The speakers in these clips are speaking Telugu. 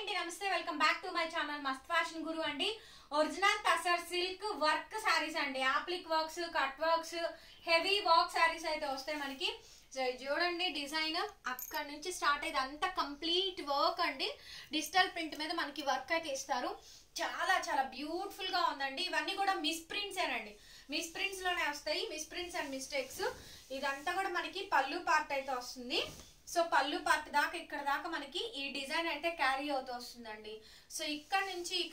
అండి నమస్తే welcome back to my channel Mast fashion Guru అండి original tussar silk work saris అండి applique works cut works heavy work saris అయితే వస్తాయి మనకి సో ఇది చూడండి డిజైన్ అక్కడ నుంచి స్టార్ట్ అయ్యేది అంతా కంప్లీట్ వర్క్ అండి డిజిటల్ ప్రింట్ మీద మనకి వర్క్ అయితే ఇస్తారు చాలా చాలా బ్యూటిఫుల్ గా ఉందండి ఇవన్నీ కూడా మిస్ ప్రింట్స్ ఏనండి మిస్ ప్రింట్స్ లోనే వస్తాయి మిస్ ప్రింట్స్ అండ్ మిస్టేక్స్ ఇదంతా కూడా మనకి పళ్ళు పార్ట్ అయితే వస్తుంది సో పళ్ళు పార్ట్ దాకా ఇక్కడ దాకా మనకి ఈ డిజైన్ అయితే క్యారీ అవుతూ వస్తుందండి సో ఇక్కడ నుంచి ఇక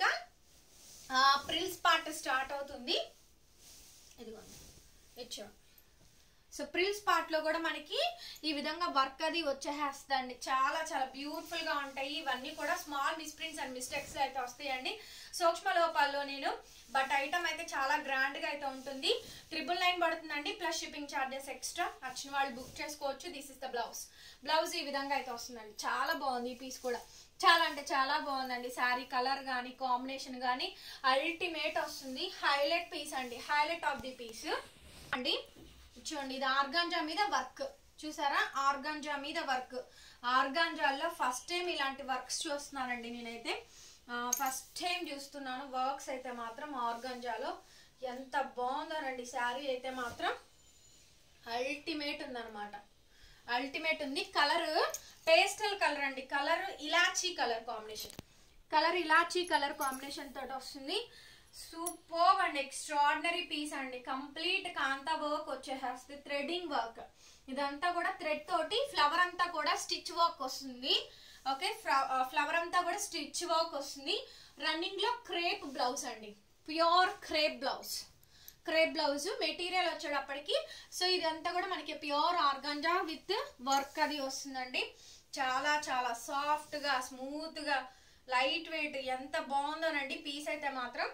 ప్రిల్స్ పార్ట్ స్టార్ట్ అవుతుంది ఇదిగోండి ఇచ్చా సో ప్రిల్స్ పార్ట్ లో కూడా మనకి ఈ విధంగా వర్క్ అది వచ్చేస్తుందండి చాలా చాలా బ్యూటిఫుల్ గా ఉంటాయి ఇవన్నీ కూడా స్మాల్ మిస్ప్రింట్స్ అండ్ మిస్టేక్స్ అయితే వస్తాయండి సూక్ష్మ లోపాల్లో నేను బట్ ఐటమ్ అయితే చాలా గ్రాండ్ గా అయితే ఉంటుంది ట్రిపుల్ నైన్ పడుతుందండి ప్లస్ షిప్పింగ్ ఛార్జెస్ ఎక్స్ట్రా నచ్చిన వాళ్ళు బుక్ చేసుకోవచ్చు this is the blouse blouse ఈ విధంగా అయితే వస్తుందండి చాలా బాగుంది ఈ పీస్ కూడా చాలా అంటే చాలా బాగుందండి శారీ కలర్ కానీ కాంబినేషన్ కానీ అల్టిమేట్ వస్తుంది హైలైట్ పీస్ అండి హైలైట్ ఆఫ్ ది పీస్ అండి చూడండి ఇది ఆర్గాంజా మీద వర్క్ చూసారా ఆర్గాంజా మీద వర్క్ ఆర్గాంజాల్లో ఫస్ట్ టైం ఇలాంటి వర్క్స్ చూస్తున్నానండి నేనైతే ఫస్ట్ టైం చూస్తున్నాను వర్క్స్ అయితే మాత్రం ఆర్గాంజాలో ఎంత బాగుందోనండి శారీ అయితే మాత్రం అల్టిమేట్ ఉందన్నమాట అల్టిమేట్ ఉంది కలర్ పేస్టల్ కలర్ అండి colour elaichi colour combination colour elaichi colour combination తోటి వస్తుంది సూపర్ అండ్ ఎక్స్ట్రాడినరీ పీస్ అండి కంప్లీట్ కాంతా వర్క్ వచ్చేసేస్తుంది థ్రెడింగ్ వర్క్ ఇదంతా కూడా థ్రెడ్ తోటి ఫ్లవర్ అంతా కూడా స్టిచ్ వర్క్ వస్తుంది ఓకే ఫ్లవర్ అంతా కూడా స్టిచ్ వర్క్ వస్తుంది రన్నింగ్ లో క్రేప్ బ్లౌజ్ అండి pure crepe blouse crepe blouse material వచ్చేటప్పటికి సో ఇదంతా కూడా మనకి ప్యూర్ ఆర్గాంజా విత్ వర్క్ అది వస్తుందండి చాలా చాలా సాఫ్ట్ గా స్మూత్ గా లైట్ వెయిట్ ఎంత బాగుందోనండి పీస్ అయితే మాత్రం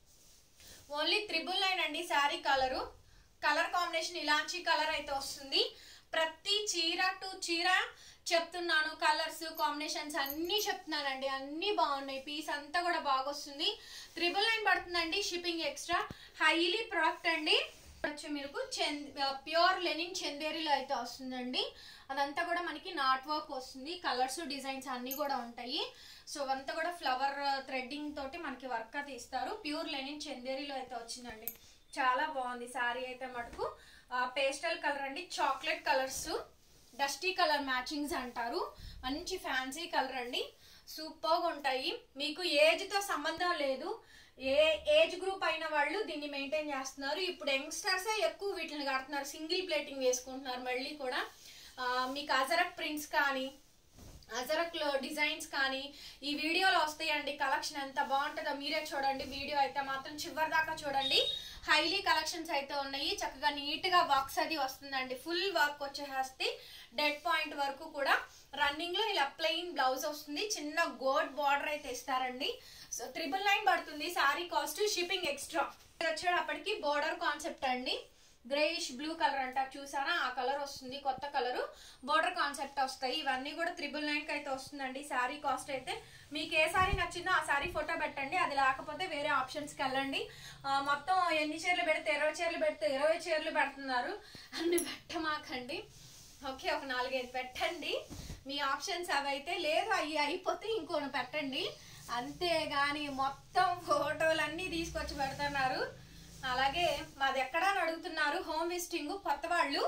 ఓన్లీ త్రిబుల్ నైన్ అండి శారీ కలరు కలర్ కాంబినేషన్ ఇలాంటి కలర్ అయితే వస్తుంది ప్రతి చీర టు చీర చెప్తున్నాను కలర్స్ కాంబినేషన్స్ అన్నీ చెప్తున్నానండి అన్నీ బాగున్నాయి పీస్ అంతా కూడా బాగా వస్తుంది త్రిబుల్ నైన్ పడుతుందండి షిప్పింగ్ ఎక్స్ట్రా హైలీ ప్రోడక్ట్ అండి వచ్చి మీకు ప్యూర్ లెనిన్ చందేరిలో అయితే వస్తుందండి అదంతా కూడా మనకి నాట్ వర్క్ వస్తుంది కలర్స్ డిజైన్స్ అన్నీ కూడా ఉంటాయి సో అవంతా కూడా ఫ్లవర్ థ్రెడ్డింగ్ తోటి మనకి వర్క్ అయితే ఇస్తారు ప్యూర్ లెనిన్ చందేరిలో అయితే వచ్చిందండి చాలా బాగుంది శారీ అయితే మటుకు పేస్టల్ కలర్ అండి chocolate colours dusty colour matchings అంటారు మంచి ఫ్యాన్సీ కలర్ అండి సూపర్గా ఉంటాయి మీకు ఏజ్తో సంబంధం లేదు ఏ ఏజ్ గ్రూప్ అయిన వాళ్ళు దీన్ని మెయింటైన్ చేస్తున్నారు ఇప్పుడు యంగ్స్టర్సే ఎక్కువ వీటిని కడుతున్నారు సింగిల్ ప్లేటింగ్ వేసుకుంటున్నారు మళ్ళీ కూడా మీకు అజరక్ ప్రింట్స్ కానీ అజరక్ లో డిజైన్స్ కానీ ఈ వీడియోలో వస్తాయండి కలెక్షన్ ఎంత బాగుంటుందో మీరే చూడండి వీడియో అయితే మాత్రం చివరి దాకా చూడండి హైలీ కలెక్షన్స్ అయితే ఉన్నాయి చక్కగా నీట్ గా వర్క్స్ అది వస్తుందండి ఫుల్ వర్క్ వచ్చేస్తే డెడ్ పాయింట్ వరకు కూడా రన్నింగ్ లో ఇలా ప్లెయిన్ బ్లౌజ్ వస్తుంది చిన్న గోల్డ్ బార్డర్ అయితే ఇస్తారండి సో త్రిబుల్ నైన్ పడుతుంది సారీ కాస్ట్ షిప్పింగ్ ఎక్స్ట్రా వచ్చేటప్పటికి బోర్డర్ కాన్సెప్ట్ అండి గ్రేయిష్ బ్లూ కలర్ అంటారు చూసారా ఆ కలర్ వస్తుంది కొత్త కలర్ బోర్డర్ కాన్సెప్ట్ వస్తాయి ఇవన్నీ కూడా త్రిబుల్ నైన్ కి అయితే వస్తుందండి శారీ కాస్ట్ అయితే మీకు ఏ శారీ నచ్చిందో ఆ శారీ ఫోటో పెట్టండి అది లేకపోతే వేరే ఆప్షన్స్కి వెళ్ళండి మొత్తం ఎన్ని చీరలు పెడితే ఇరవై చీరలు పెడితే ఇరవై చీరలు పెడుతున్నారు అన్ని పెట్టమాకండి ఓకే ఒక నాలుగైదు పెట్టండి మీ ఆప్షన్స్ అవి అయితే లేదు అవి అయిపోతే ఇంకోటి పెట్టండి అంతేగాని మొత్తం ఫోటోలన్నీ తీసుకొచ్చి పెడుతున్నారు అలాగే మాది ఎక్కడా అని అడుగుతున్నారు హోమ్ విజిటింగ్ కొత్త వాళ్ళు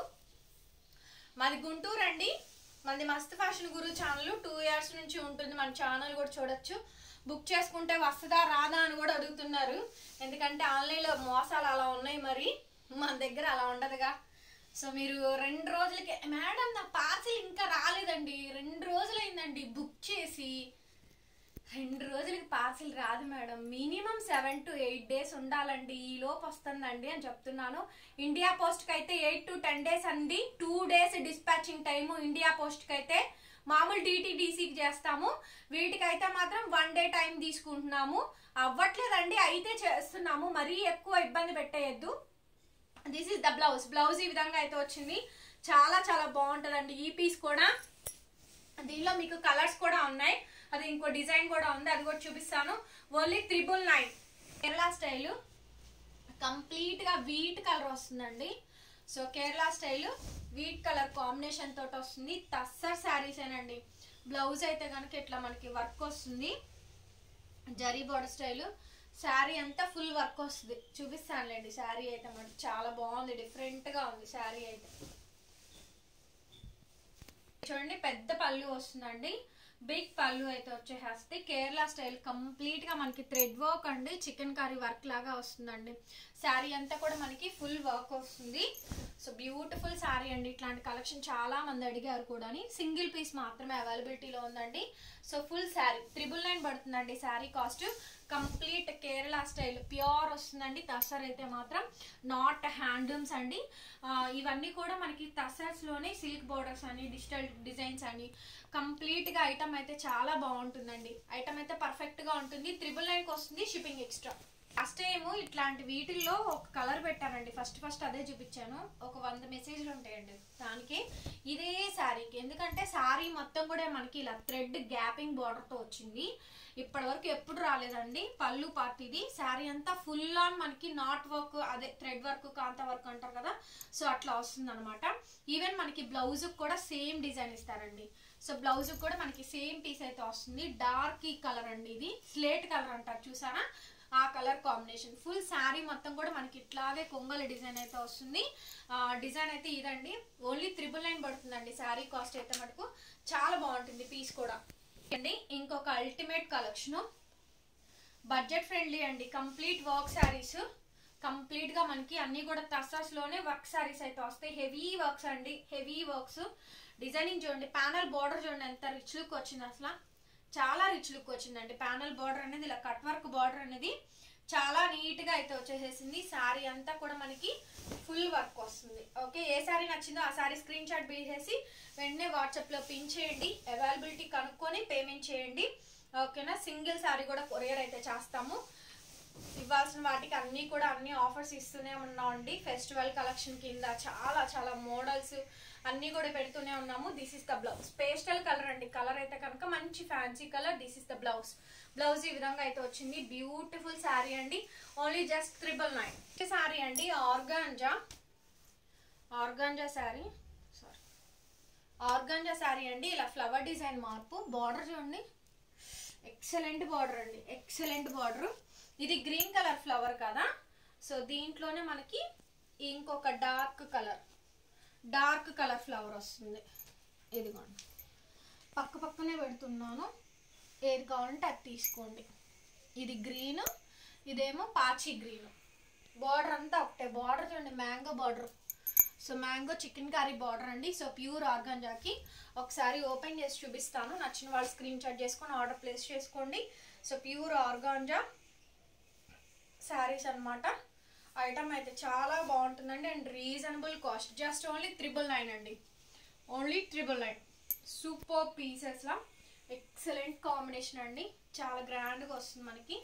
మాది గుంటూరు అండి మనది Mast fashion Guru channel two years నుంచి ఉంటుంది మన ఛానల్ కూడా చూడొచ్చు బుక్ చేసుకుంటే వస్తుందా రాదా అని కూడా అడుగుతున్నారు ఎందుకంటే ఆన్లైన్లో మోసాలు అలా ఉన్నాయి మరి మన దగ్గర అలా ఉండదుగా సో మీరు రెండు రోజులకి మేడం నా పార్సిల్ ఇంకా రాలేదండి రెండు రోజులైందండి బుక్ చేసి రెండు రోజులకి పార్సిల్ రాదు madam minimum seven to eight days ఉండాలండి ఈ లోపు వస్తుందండి అని చెప్తున్నాను ఇండియా పోస్ట్కి అయితే ఎయిట్ టు టెన్ డేస్ అండి two days dispatching time India పోస్ట్కి అయితే మామూలు డిటీడీసీకి చేస్తాము వీటికైతే మాత్రం వన్ డే టైం తీసుకుంటున్నాము అవ్వట్లేదండి అయితే చేస్తున్నాము మరీ ఎక్కువ ఇబ్బంది పెట్టేయద్దు this is the blouse blouse ఈ విధంగా అయితే వచ్చింది చాలా చాలా బాగుంటుందండి ఈ పీస్ కూడా దీనిలో మీకు కలర్స్ కూడా ఉన్నాయి అది ఇంకో డిజైన్ కూడా ఉంది అది కూడా చూపిస్తాను only triple nine Kerala style complete గా వీట్ కలర్ వస్తుందండి so Kerala style wheat colour combination తోటి వస్తుంది తస్సర్ శారీస్ ఏనండి బ్లౌజ్ అయితే కనుక ఇట్లా మనకి వర్క్ వస్తుంది జరీ బోర్డర్ స్టైల్ శారీ అంతా ఫుల్ వర్క్ వస్తుంది చూపిస్తానులేండి శారీ అయితే మనకి చాలా బాగుంది డిఫరెంట్ గా ఉంది శారీ అయితే చూడండి పెద్ద పళ్ళు వస్తుందండి బిగ్ పళ్ళు అయితే వచ్చేసేస్తే కేరళ స్టైల్ కంప్లీట్ గా మనకి థ్రెడ్ వర్క్ అండి చికెన్ కర్రీ వర్క్ లాగా వస్తుందండి శారీ అంతా కూడా మనకి ఫుల్ వర్క్ వస్తుంది సో బ్యూటిఫుల్ శారీ అండి ఇట్లాంటి కలెక్షన్ చాలా మంది అడిగారు కూడా సింగిల్ పీస్ మాత్రమే అవైలబిలిటీలో ఉందండి so full sari triple nine పడుతుందండి sari cost complete Kerala style pure వస్తుందండి తసర్ అయితే మాత్రం నాట్ హ్యాండ్లూమ్స్ అండి ఆ, ఇవన్నీ కూడా మనకి తసర్స్ లోనే సిల్క్ బోర్డర్స్ అని డిజిటల్ డిజైన్స్ అని కంప్లీట్ గా ఐటమ్ అయితే చాలా బాగుంటుందండి ఐటమ్ అయితే పర్ఫెక్ట్ గా ఉంటుంది త్రిబుల్ నైన్ కి వస్తుంది షిప్పింగ్ ఎక్స్ట్రా ఫస్ట్ టైం ఇట్లాంటి వీటిల్లో ఒక కలర్ పెట్టానండి ఫస్ట్ ఫస్ట్ అదే చూపించాను ఒక వంద మెసేజ్లు ఉంటాయండి దానికి ఇదే శారీకి ఎందుకంటే శారీ మొత్తం కూడా మనకి ఇలా థ్రెడ్ గ్యాపింగ్ బార్డర్ తో వచ్చింది ఇప్పటి వరకు ఎప్పుడు రాలేదండి పళ్ళు పార్ట్ ఇది శారీ అంతా ఫుల్ ఆన్ మనకి నాట్ వర్క్ అదే థ్రెడ్ వర్క్ కాంతా వర్క్ అంటారు కదా సో అట్లా వస్తుంది అనమాట ఈవెన్ మనకి బ్లౌజ్ కూడా సేమ్ డిజైన్ ఇస్తారండి సో బ్లౌజ్ కూడా మనకి సేమ్ పీస్ అయితే వస్తుంది డార్క్ కలర్ అండి ఇది స్లేట్ కలర్ అంటారు చూసారా ఆ కలర్ కాంబినేషన్ ఫుల్ శారీ మొత్తం కూడా మనకి ఇట్లాగే కొంగల డిజైన్ అయితే వస్తుంది ఆ డిజైన్ అయితే ఇదండి ఓన్లీ త్రిబుల్ నైన్ పడుతుందండి శారీ కాస్ట్ అయితే మటుకు చాలా బాగుంటుంది పీస్ కూడా అండి ఇంకొక అల్టిమేట్ కలెక్షన్ బడ్జెట్ ఫ్రెండ్లీ అండి కంప్లీట్ వర్క్ శారీస్ కంప్లీట్ గా మనకి అన్ని కూడా తసాస్ లోనే వర్క్ శారీస్ అయితే వస్తాయి హెవీ వర్క్స్ అండి హెవీ వర్క్స్ డిజైనింగ్ చూడండి ప్యానల్ బార్డర్ చూడండి ఎంత రిచ్ లుక్ వచ్చింది అసలు చాలా రిచ్ లుక్ వచ్చిందండి ప్యానల్ బార్డర్ అనేది ఇలా కట్ వర్క్ బార్డర్ అనేది చాలా నీట్ గా అయితే వచ్చేసేసింది శారీ అంతా కూడా మనకి ఫుల్ వర్క్ వస్తుంది ఓకే ఏ శారీ నచ్చిందో ఆ శారీ స్క్రీన్ షాట్ చేసి వెంటనే వాట్సాప్ లో పిన్ చేయండి అవైలబిలిటీ కనుక్కొని పేమెంట్ చేయండి ఓకేనా సింగిల్ శారీ కూడా కొరియర్ అయితే చేస్తాము ఇవ్వాల్సిన వాటికి అన్ని కూడా అన్ని ఆఫర్స్ ఇస్తూనే ఉన్నామండి ఫెస్టివల్ కలెక్షన్ కింద చాలా చాలా మోడల్స్ అన్ని కూడా పెడుతూనే ఉన్నాము this is the blouse pastel colour అండి కలర్ అయితే కనుక మంచి fancy colour this is the blouse blouse ఈ విధంగా అయితే వచ్చింది బ్యూటిఫుల్ శారీ అండి only just triple nine sari అండి organza organza sari sorry organza sari అండి ఇలా ఫ్లవర్ డిజైన్ మార్పు బార్డర్ చూడండి ఎక్సలెంట్ బార్డర్ అండి ఎక్సలెంట్ బార్డర్ ఇది గ్రీన్ కలర్ ఫ్లవర్ కదా సో దీంట్లోనే మనకి ఇంకొక dark colour dark colour flower వస్తుంది ఇదిగోండి పక్క పక్కనే పెడుతున్నాను ఏది కావాలంటే అది తీసుకోండి ఇది గ్రీన్ ఇదేమో పాచి గ్రీన్ బార్డర్ అంతా ఒకటే బార్డర్ చూడండి mango border so mango chicken curry border అండి సో ప్యూర్ ఆర్గాంజాకి ఒకసారి ఓపెన్ చేసి చూపిస్తాను నచ్చిన వాళ్ళు స్క్రీన్ షాట్ చేసుకొని ఆర్డర్ ప్లేస్ చేసుకోండి సో ప్యూర్ ఆర్గాంజా శారీస్ అన్నమాట ఐటమ్ అయితే చాలా బాగుంటుందండి and reasonable cost just only triple nine అండి ఓన్లీ త్రిబుల్ నైన్ సూపర్ పీసెస్లా ఎక్సలెంట్ కాంబినేషన్ అండి చాలా గ్రాండ్గా వస్తుంది మనకి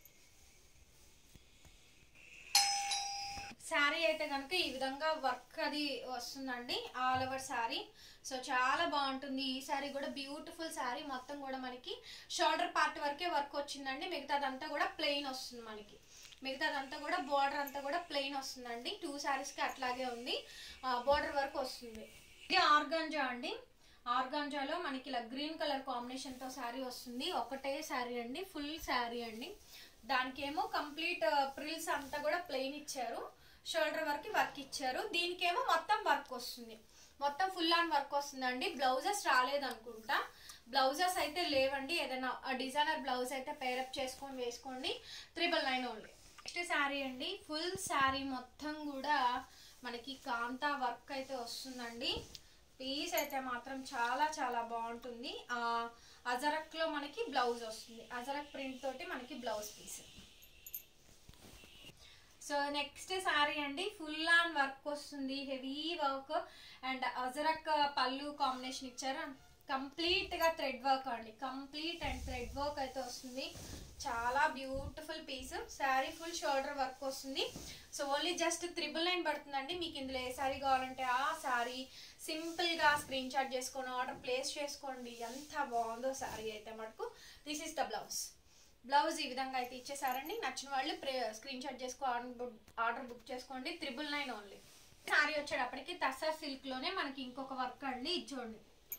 శారీ అయితే కనుక ఈ విధంగా వర్క్ అది వస్తుందండి ఆల్ ఓవర్ శారీ సో చాలా బాగుంటుంది ఈ శారీ కూడా బ్యూటిఫుల్ శారీ మొత్తం కూడా మనకి షోల్డర్ పార్ట్ వరకే వర్క్ వచ్చిందండి మిగతాదంతా కూడా ప్లెయిన్ వస్తుంది మనకి మిగతాదంతా కూడా బోర్డర్ అంతా కూడా ప్లెయిన్ వస్తుందండి టూ శారీస్కి అట్లాగే ఉంది బోర్డర్ వరకు వస్తుంది ఇది ఆర్గాంజా అండి ఆర్గాంజాలో మనకి ఇలా గ్రీన్ కలర్ కాంబినేషన్తో శారీ వస్తుంది ఒకటే శారీ అండి ఫుల్ శారీ అండి దానికేమో కంప్లీట్ ప్రిల్స్ అంతా కూడా ప్లెయిన్ ఇచ్చారు షోల్డర్ వరకు వర్క్ ఇచ్చారు దీనికేమో మొత్తం వర్క్ వస్తుంది మొత్తం ఫుల్ ఆన్ వర్క్ వస్తుందండి బ్లౌజెస్ రాలేదనుకుంటా బ్లౌజెస్ అయితే లేవండి ఏదైనా డిజైనర్ బ్లౌజ్ అయితే పేరప్ చేసుకొని వేసుకోండి triple nine only next sari అండి ఫుల్ శారీ మొత్తం కూడా మనకి కాంతా వర్క్ అయితే వస్తుందండి పీస్ అయితే మాత్రం చాలా చాలా బాగుంటుంది ఆ అజరక్ లో మనకి బ్లౌజ్ వస్తుంది అజరక్ ప్రింట్ తోటి మనకి blouse piece so next sari అండి ఫుల్ ఆన్ వర్క్ వస్తుంది హెవీ వర్క్ అండ్ అజరక్ పళ్ళు కాంబినేషన్ ఇచ్చారు కంప్లీట్ గా థ్రెడ్ వర్క్ అండి కంప్లీట్ అండ్ థ్రెడ్ వర్క్ అయితే వస్తుంది చాలా beautiful piece sari full shoulder work వస్తుంది so only just triple nine పడుతుందండి మీకు ఇందులో ఏ శారీ కావాలంటే ఆ శారీ సింపుల్ గా స్క్రీన్ షాట్ చేసుకొని ఆర్డర్ ప్లేస్ చేసుకోండి ఎంత బాగుందో శారీ అయితే మటుకు this is the blouse blouse ఈ విధంగా అయితే ఇచ్చేసారండి నచ్చిన వాళ్ళు స్క్రీన్ షాట్ చేసుకో ఆర్డర్ బుక్ చేసుకోండి త్రిబుల్ నైన్ ఓన్లీ శారీ వచ్చేటప్పటికి తసా సిల్క్ లోనే మనకి ఇంకొక వర్క్ అండి ఇది చూడండి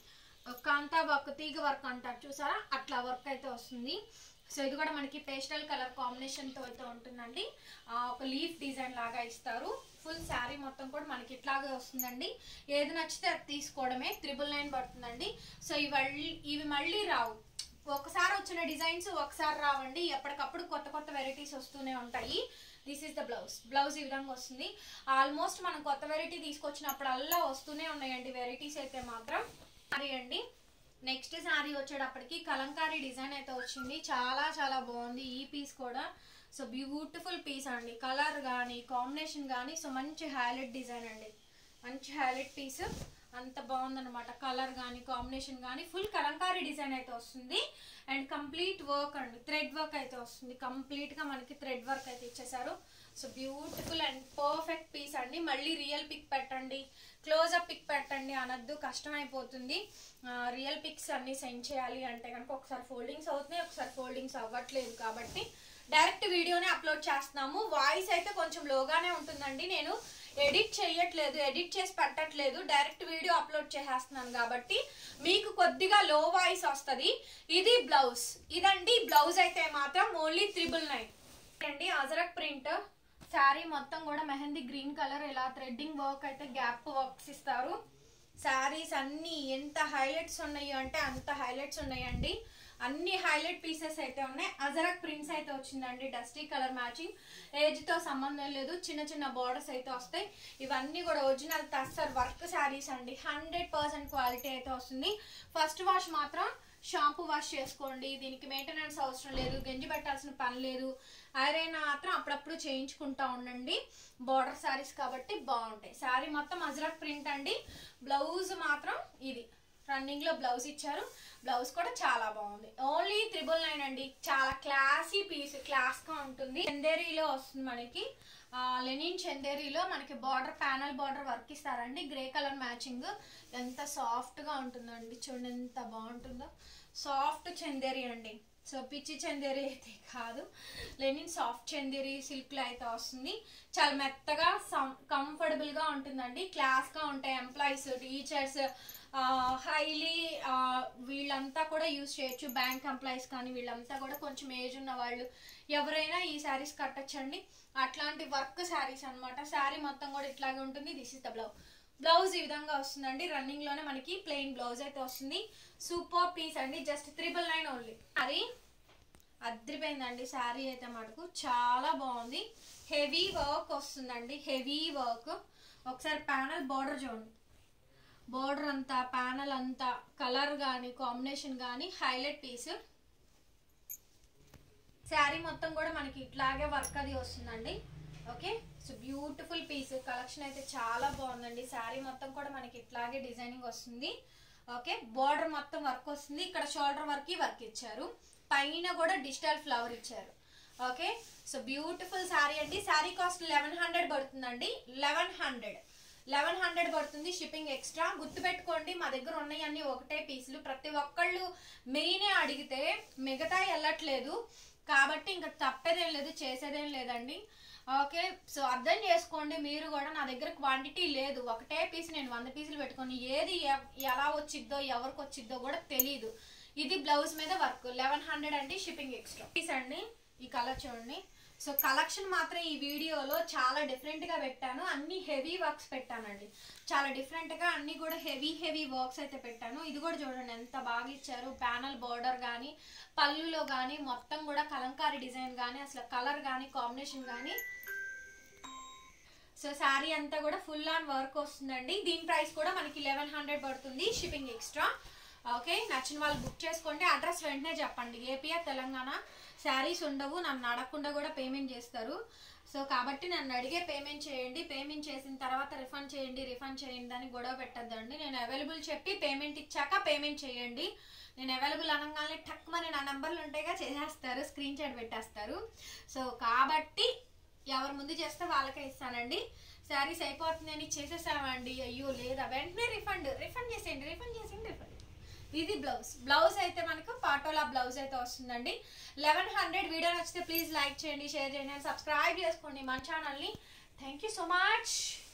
కాంతా వర్క్ తీగ వర్క్ అంటారు చూసారా అట్లా వర్క్ అయితే వస్తుంది సో ఇది కూడా మనకి పేస్టల్ కలర్ కాంబినేషన్ తో అయితే ఉంటుందండి ఆ, ఒక లీఫ్ డిజైన్ లాగా ఇస్తారు ఫుల్ శారీ మొత్తం కూడా మనకి ఇట్లాగే వస్తుందండి ఏది నచ్చితే అది తీసుకోవడమే త్రిబుల్ నైన్ పడుతుందండి సో ఇవి ఇవి మళ్ళీ రావు ఒకసారి వచ్చిన డిజైన్స్ ఒకసారి రావండి ఎప్పటికప్పుడు కొత్త కొత్త వెరైటీస్ వస్తూనే ఉంటాయి this is the blouse blouse ఈ విధంగా వస్తుంది ఆల్మోస్ట్ మనం కొత్త వెరైటీ తీసుకొచ్చినప్పుడల్లా వస్తూనే ఉన్నాయండి వెరైటీస్ అయితే మాత్రం సారీ అండి నెక్స్ట్ శారీ వచ్చేటప్పటికి కలంకారీ డిజైన్ అయితే వచ్చింది చాలా చాలా బాగుంది ఈ పీస్ కూడా సో బ్యూటిఫుల్ పీస్ అండి కలర్ కానీ కాంబినేషన్ కానీ సో మంచి హైలైట్ డిజైన్ అండి మంచి హైలైట్ పీస్ అంత బాగుందన్నమాట కలర్ కానీ కాంబినేషన్ కానీ ఫుల్ కలంకారీ డిజైన్ అయితే వస్తుంది అండ్ కంప్లీట్ వర్క్ అండి థ్రెడ్ వర్క్ అయితే వస్తుంది కంప్లీట్ గా మనకి థ్రెడ్ వర్క్ అయితే ఇచ్చేసారు so beautiful and perfect piece అండి మళ్ళీ రియల్ పిక్ పెట్టండి క్లోజ్అప్ పిక్ పెట్టండి అనద్దు కష్టం అయిపోతుంది రియల్ పిక్స్ అన్ని సెండ్ చేయాలి అంటే కనుక ఒకసారి ఫోల్డింగ్స్ అవుతున్నాయి ఒకసారి ఫోల్డింగ్స్ అవ్వట్లేదు కాబట్టి డైరెక్ట్ వీడియోనే అప్లోడ్ చేస్తున్నాము వాయిస్ అయితే కొంచెం లోగానే ఉంటుందండి నేను ఎడిట్ చేయట్లేదు ఎడిట్ చేసి పెట్టట్లేదు డైరెక్ట్ వీడియో అప్లోడ్ చేసేస్తున్నాను కాబట్టి మీకు కొద్దిగా లో వాయిస్ వస్తుంది ఇది బ్లౌజ్ ఇదండి బ్లౌజ్ అయితే మాత్రం ఓన్లీ త్రిబుల్ నైన్ అండి అజరక్ ప్రింట్ శారీ మొత్తం కూడా మెహందీ గ్రీన్ కలర్ ఇలా థ్రెడ్డింగ్ వర్క్ అయితే గ్యాప్ వర్క్స్ ఇస్తారు శారీస్ అన్ని ఎంత హైలైట్స్ ఉన్నాయి అంటే అంత హైలైట్స్ ఉన్నాయండి అన్ని హైలైట్ పీసెస్ అయితే ఉన్నాయి అజరక్ ప్రింట్స్ అయితే వచ్చిందండి డస్టీ కలర్ మ్యాచింగ్ ఏజ్ తో సంబంధం లేదు చిన్న చిన్న బోర్డర్స్ అయితే వస్తాయి ఇవన్నీ కూడా ఒరిజినల్ తస్సర్ వర్క్ శారీస్ అండి హండ్రెడ్ పర్సెంట్ క్వాలిటీ అయితే వస్తుంది ఫస్ట్ వాష్ మాత్రం షాంపూ వాష్ చేసుకోండి దీనికి మెయింటెనెన్స్ అవసరం లేదు గంజి పెట్టాల్సిన పని లేదు ఐరైన్ మాత్రం అప్పుడప్పుడు చేయించుకుంటా ఉండండి బార్డర్ శారీస్ కాబట్టి బాగుంటాయి శారీ మొత్తం అజరక్ ప్రింట్ అండి బ్లౌజ్ మాత్రం ఇది రన్నింగ్ లో బ్లౌజ్ ఇచ్చారు బ్లౌజ్ కూడా చాలా బాగుంది ఓన్లీ త్రిబుల్ నైన్ అండి చాలా క్లాసీ పీస్ క్లాస్ గా ఉంటుంది చందేరీలో వస్తుంది మనకి ఆ, లెనిన్ చందేరీలో మనకి బార్డర్ ప్యానల్ బార్డర్ వర్క్ ఇస్తారండి గ్రే కలర్ మ్యాచింగ్ ఎంత సాఫ్ట్ గా ఉంటుందండి చూడండి ఎంత బాగుంటుందో సాఫ్ట్ చందేరి అండి సో పిచ్చి చందేరి అయితే కాదు లెనిన్ సాఫ్ట్ చందేరి సిల్క్ లో అయితే వస్తుంది చాలా మెత్తగా కంఫర్టబుల్ గా ఉంటుందండి క్లాస్ గా ఉంటాయి ఎంప్లాయీస్ టీచర్స్ హైలీ వీళ్ళంతా కూడా యూజ్ చేయొచ్చు బ్యాంక్ ఎంప్లాయీస్ కానీ వీళ్ళంతా కూడా కొంచెం ఏజ్ ఉన్న వాళ్ళు ఎవరైనా ఈ శారీస్ కట్టచ్చండి అట్లాంటి వర్క్ శారీస్ అన్నమాట శారీ మొత్తం కూడా ఇట్లాగే ఉంటుంది this is the blouse blouse ఈ విధంగా వస్తుందండి రన్నింగ్ లోనే మనకి ప్లెయిన్ బ్లౌజ్ అయితే వస్తుంది సూపర్ పీస్ అండి జస్ట్ త్రిబుల్ నైన్ ఓన్లీ అది అద్రిపోయిందండి శారీ అయితే మటుకు చాలా బాగుంది హెవీ వర్క్ వస్తుందండి హెవీ వర్క్ ఒకసారి ప్యానల్ బార్డర్ చూడండి బార్డర్ అంతా ప్యానల్ అంతా కలర్ కానీ కాంబినేషన్ కానీ హైలైట్ పీస్ శారీ మొత్తం కూడా మనకి ఇట్లాగే వర్క్ అది వస్తుందండి okay so beautiful piece collection అయితే చాలా బాగుందండి శారీ మొత్తం కూడా మనకి ఇట్లాగే డిజైనింగ్ వస్తుంది ఓకే బార్డర్ మొత్తం వర్క్ వస్తుంది ఇక్కడ షోల్డర్ వర్క్ వర్క్ ఇచ్చారు పైన కూడా డిజిటల్ ఫ్లవర్ ఇచ్చారు ఓకే సో బ్యూటిఫుల్ శారీ అండి శారీ కాస్ట్ లెవెన్ హండ్రెడ్ పడుతుందండి లెవెన్ హండ్రెడ్ లెవెన్ హండ్రెడ్ పడుతుంది షిప్పింగ్ ఎక్స్ట్రా గుర్తుపెట్టుకోండి మా దగ్గర ఉన్నాయన్నీ ఒకటే పీసులు ప్రతి ఒక్కళ్ళు మెయినే అడిగితే మిగతా వెళ్ళట్లేదు కాబట్టి ఇంకా తప్పేదేం లేదు చేసేదేం లేదండి ఓకే సో అర్థం చేసుకోండి మీరు కూడా నా దగ్గర క్వాంటిటీ లేదు ఒకటే పీస్ నేను వంద పీసులు పెట్టుకొని ఏది ఎ- ఎలా వచ్చిద్దో ఎవరికి వచ్చిద్దో కూడా తెలియదు ఇది బ్లౌజ్ మీద వర్క్ లెవెన్ హండ్రెడ్ అండి షిప్పింగ్ ఎక్స్ట్రా పీస్ అండి ఈ కలర్ చూడండి సో కలెక్షన్ మాత్రం ఈ వీడియోలో చాలా డిఫరెంట్ గా పెట్టాను అన్ని హెవీ వర్క్స్ పెట్టానండి చాలా డిఫరెంట్ గా అన్ని కూడా హెవీ హెవీ వర్క్స్ అయితే పెట్టాను ఇది కూడా చూడండి ఎంత బాగా ఇచ్చారు ప్యానల్ బార్డర్ కానీ పళ్ళులో కానీ మొత్తం కూడా కలంకారీ డిజైన్ కానీ అసలు కలర్ కానీ కాంబినేషన్ కానీ సో శారీ అంతా కూడా ఫుల్ ఆన్ వర్క్ వస్తుందండి దీని ప్రైస్ కూడా మనకి లెవెన్ హండ్రెడ్ పడుతుంది షిప్పింగ్ ఎక్స్ట్రా ఓకే నచ్చిన వాళ్ళు బుక్ చేసుకోండి అడ్రస్ వెంటనే చెప్పండి ఏపీఆర్ తెలంగాణ శారీస్ ఉండవు నన్ను అడగకుండా కూడా పేమెంట్ చేస్తారు సో కాబట్టి నన్ను అడిగే పేమెంట్ చేయండి పేమెంట్ చేసిన తర్వాత రిఫండ్ చేయండి రిఫండ్ చేయండి అని గొడవ పెట్టద్దండి నేను అవైలబుల్ చెప్పి పేమెంట్ ఇచ్చాక పేమెంట్ చేయండి నేను అవైలబుల్ అనగానే టక్మని నా నంబర్లు ఉంటాయిగా చేసేస్తారు స్క్రీన్ షాట్ పెట్టేస్తారు సో కాబట్టి ఎవరు ముందు చేస్తే వాళ్ళకే ఇస్తానండి శారీస్ అయిపోతుందని చేసేసామండి అయ్యో లేదా వెంటనే రిఫండ్ రిఫండ్ చేసేయండి రిఫండ్ చేసేయండి రిఫండ్ ఇది బ్లౌజ్ బ్లౌజ్ అయితే మనకు పాటోలా బ్లౌజ్ అయితే వస్తుందండి లెవెన్ హండ్రెడ్ వీడియో నచ్చితే ప్లీజ్ లైక్ చేయండి షేర్ చేయండి అండ్ సబ్స్క్రైబ్ చేసుకోండి మన ఛానల్ని థ్యాంక్ యూ సో మచ్